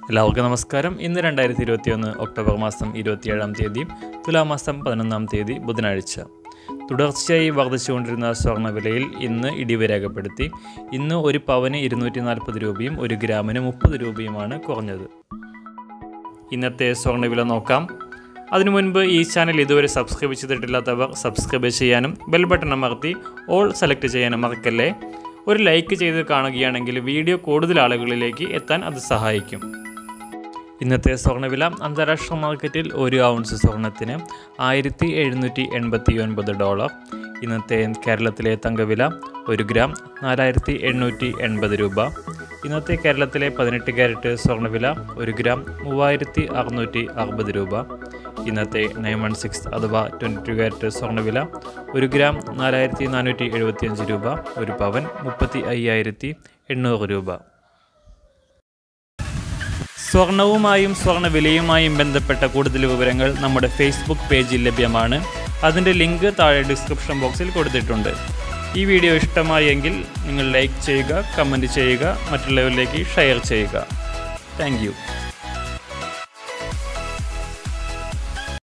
എല്ലാവർക്കും നമസ്കാരം ഇന്ന് രണ്ടായിരത്തി ഇരുപത്തിയൊന്ന് ഒക്ടോബർ മാസം ഇരുപത്തിയേഴാം തീയതി തുലാമാസം പതിനൊന്നാം തീയതി ബുധനാഴ്ച തുടർച്ചയായി വർദ്ധിച്ചുകൊണ്ടിരുന്ന സ്വർണ്ണവിലയിൽ ഇന്ന് ഇടിവ് രേഖപ്പെടുത്തി ഇന്ന് ഒരു പവന് ഇരുന്നൂറ്റി നാൽപ്പത് രൂപയും ഒരു ഗ്രാമിന് മുപ്പത് രൂപയുമാണ് കുറഞ്ഞത് ഇന്നത്തെ സ്വർണ്ണവില നോക്കാം അതിനു മുൻപ് ഈ ചാനൽ ഇതുവരെ സബ്സ്ക്രൈബ് ചെയ്തിട്ടില്ലാത്തവർ സബ്സ്ക്രൈബ് ചെയ്യാനും ബെൽ ബട്ടൺ അമർത്തി ഓൾ സെലക്ട് ചെയ്യാനും മറക്കല്ലേ ഒരു ലൈക്ക് ചെയ്ത് കാണുകയാണെങ്കിൽ വീഡിയോ കൂടുതൽ ആളുകളിലേക്ക് എത്താൻ അത് സഹായിക്കും ഇന്നത്തെ സ്വർണ്ണവില അന്താരാഷ്ട്ര മാർക്കറ്റിൽ ഒരു ഔൺസ് സ്വർണത്തിന് ആയിരത്തി എഴുന്നൂറ്റി എൺപത്തി ഒൻപത് ഡോളർ ഇന്നത്തെ കേരളത്തിലെ തങ്കവില ഒരു ഗ്രാം നാലായിരത്തി എണ്ണൂറ്റി എൺപത് രൂപ ഇന്നത്തെ കേരളത്തിലെ പതിനെട്ട് ക്യാരറ്റ് സ്വർണ്ണവില ഒരു ഗ്രാം മൂവായിരത്തി അറുന്നൂറ്റി അറുപത് രൂപ ഇന്നത്തെ നയൻ വൺ സിക്സ് അഥവാ ട്വൻറ്റി ടു ക്യാരറ്റ് സ്വർണ്ണവില ഒരു ഗ്രാം നാലായിരത്തി നാനൂറ്റി എഴുപത്തിയഞ്ച് രൂപ ഒരു പവൻ മുപ്പത്തി അയ്യായിരത്തി എണ്ണൂറ് രൂപ സ്വർണവുമായും സ്വർണ്ണ വിലയുമായും ബന്ധപ്പെട്ട കൂടുതൽ വിവരങ്ങൾ നമ്മുടെ ഫേസ്ബുക്ക് പേജിൽ ലഭ്യമാണ് അതിൻ്റെ ലിങ്ക് താഴെ ഡിസ്ക്രിപ്ഷൻ ബോക്സിൽ കൊടുത്തിട്ടുണ്ട് ഈ വീഡിയോ ഇഷ്ടമായെങ്കിൽ നിങ്ങൾ ലൈക്ക് ചെയ്യുക കമൻറ്റ് ചെയ്യുക മറ്റുള്ളവരിലേക്ക് ഷെയർ ചെയ്യുക താങ്ക്